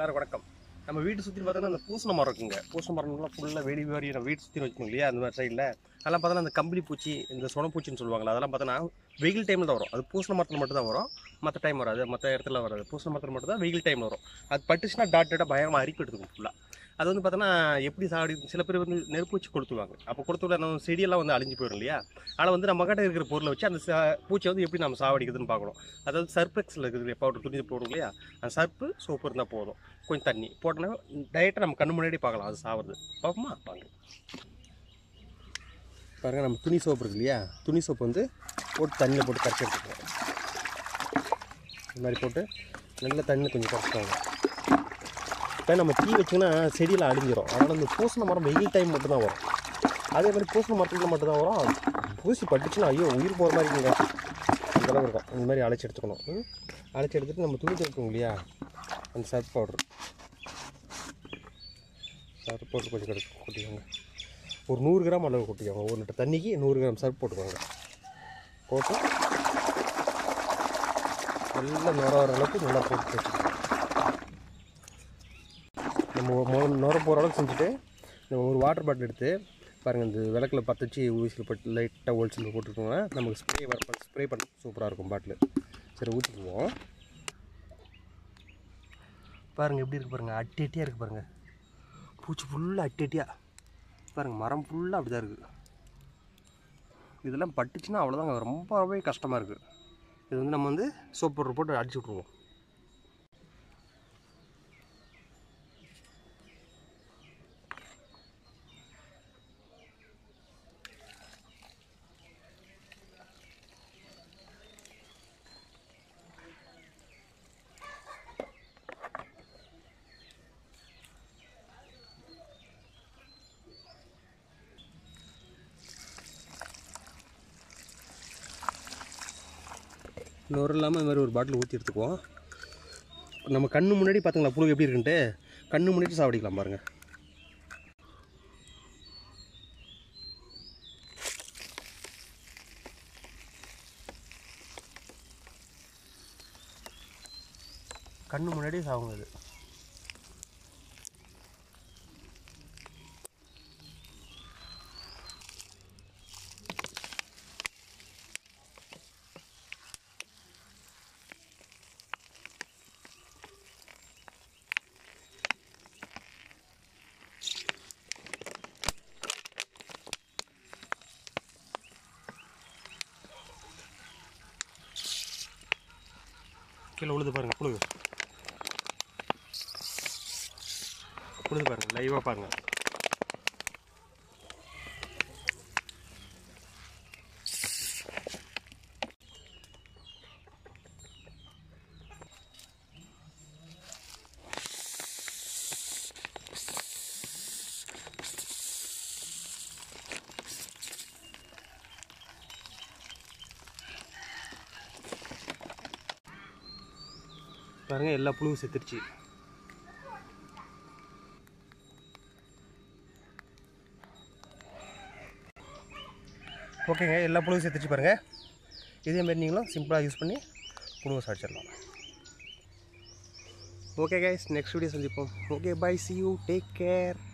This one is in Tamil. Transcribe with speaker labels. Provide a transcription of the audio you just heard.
Speaker 1: எல்லாரும் வணக்கம் நம்ம வீட்டு சுற்றி பார்த்தோன்னா அந்த பூசண மரம் இருக்குங்க பூசண மரம்லாம் ஃபுல்லாக வெடி வாரி நம்ம வீட்டு சுற்றி வச்சுக்கோங்க இல்லையா அந்த மாதிரி சைடில் அதெல்லாம் பார்த்தோன்னா அந்த கம்பளி பூச்சி இந்த சொனப்பூச்சின்னு சொல்லுவாங்களா அதெல்லாம் பார்த்தோன்னா வெயில் டைமில் தான் வரும் அது பூசண மரத்தில் மட்டும் தான் வரும் மற்ற டைம் வராது மற்ற இடத்துல வராது பூசண மரத்தில் மட்டும் தான் வெயில் டைமில் வரும் அது பட்டுச்சுன்னா டாட் டாட்டாக பயங்கரமாக அரிப்பு எடுத்துக்கும் ஃபுல்லாக அது வந்து பார்த்தோன்னா எப்படி சாடி சில பேர் வந்து நெருப்பு வச்சு கொடுத்துருவாங்க அப்போ கொடுத்து நம்ம செடியெல்லாம் வந்து அழிஞ்சு போயிடும் இல்லையா ஆனால் வந்து நம்ம கிட்ட இருக்கிற பொருளை வச்சு அந்த சா- பூச்சியை வந்து எப்படி நம்ம சாவடிக்குதுன்னு பார்க்கணும் அதாவது சர்ஃபெக்ஸில் இருக்கிற பவுடர் துணி போடுறோம் இல்லையா அந்த சர்ப்பு சோப்பு இருந்தால் போதும் கொஞ்சம் தண்ணி போட்டோன்னா டயட்டை நம்ம கண்ணு முன்னாடி பார்க்கலாம் அது சாவுறது பார்ப்போமா வாங்க பாருங்கள் நம்ம துணி சோப்பு இருக்கு இல்லையா துணி சோப்பு வந்து போட்டு தண்ணியில் போட்டு கரைச்சி எடுத்துக்கோங்க இந்த மாதிரி போட்டு நல்ல தண்ணியில் கொஞ்சம் கரைச்சிக்கோங்க இப்போ நம்ம தீ வச்சோன்னா செடியில் அழிஞ்சிரும் அதனால் இந்த பூசண மரம் வெயில் டைம் மட்டும்தான் வரும் அதே மாதிரி பூசண மரத்தில் மட்டும்தான் வரும் பூசி பட்டுச்சுன்னா ஐயோ உயிர் போகிற மாதிரி இருக்குங்க இந்த அளவு இருக்கும் இந்த மாதிரி அழைச்சி எடுத்துக்கணும் ம்? அழைச்சி எடுத்துட்டு நம்ம துணி துவைப்போம் இல்லையா அந்த சர்ஃப் பவுடர் சர்ஃப் பவுடர் கொஞ்சம் கிடைக்கும் கொட்டிக்கோங்க ஒரு நூறு கிராம் அளவு கொட்டிக்கோங்க ஒரு லிட்டர் தண்ணிக்கு நூறு கிராம் சர்ஃப் போட்டுக்கோங்க போட்டு நல்லா நுர வர அளவுக்கு நல்லா போட்டு வச்சுக்கோங்க நம்ம முதல்ல நுர போகிற அளவுக்கு செஞ்சுட்டு நம்ம ஒரு வாட்டர் பாட்டில் எடுத்து பாருங்கள் இந்த விளக்கில் பற்ற வச்சு ஊசியில் பட்டு லைட்டாக ஹோல்சேல் போட்டுருக்கோங்க நமக்கு ஸ்ப்ரே வர ஸ்ப்ரே பண்ண சூப்பராக இருக்கும் பாட்டில் சரி ஊற்றிக்குவோம் பாருங்கள் எப்படி இருக்கு பாருங்கள் அட்டி அட்டியாக இருக்குது பாருங்கள் பூச்சி ஃபுல்லாக அட்டி அட்டியாக பாருங்கள் மரம் ஃபுல்லாக அப்படி தான் இருக்குது இதெல்லாம் பட்டுச்சுன்னா அவ்வளோதாங்க ரொம்பவே கஷ்டமாக இருக்குது இது வந்து நம்ம வந்து சோப் பவுடர் போட்டு அடிச்சு விட்ருவோம் நுர இல்லாமல் இந்த மாதிரி ஒரு பாட்டில் ஊற்றி எடுத்துக்குவோம் நம்ம கண்ணு முன்னாடி பார்த்துங்களா புழு எப்படி இருக்குன்ட்டு கண்ணு முன்னாடி சாவடிக்கலாம் பாருங்கள் கண்ணு முன்னாடியே சாவுங்க இது கீழே உழுது பாருங்க புழுகு உழுது பாருங்க லைவாக பாருங்க பாருங்க எல்லா புழுவும் செத்துருச்சு ஓகேங்க எல்லா புழுவும் செத்துருச்சு பாருங்க இதே மாதிரி நீங்களும் சிம்பிளாக யூஸ் பண்ணி புழுவை சாடிச்சிடலாம் ஓகே கைஸ் நெக்ஸ்ட் வீடியோ சந்திப்போம் okay bye see you take care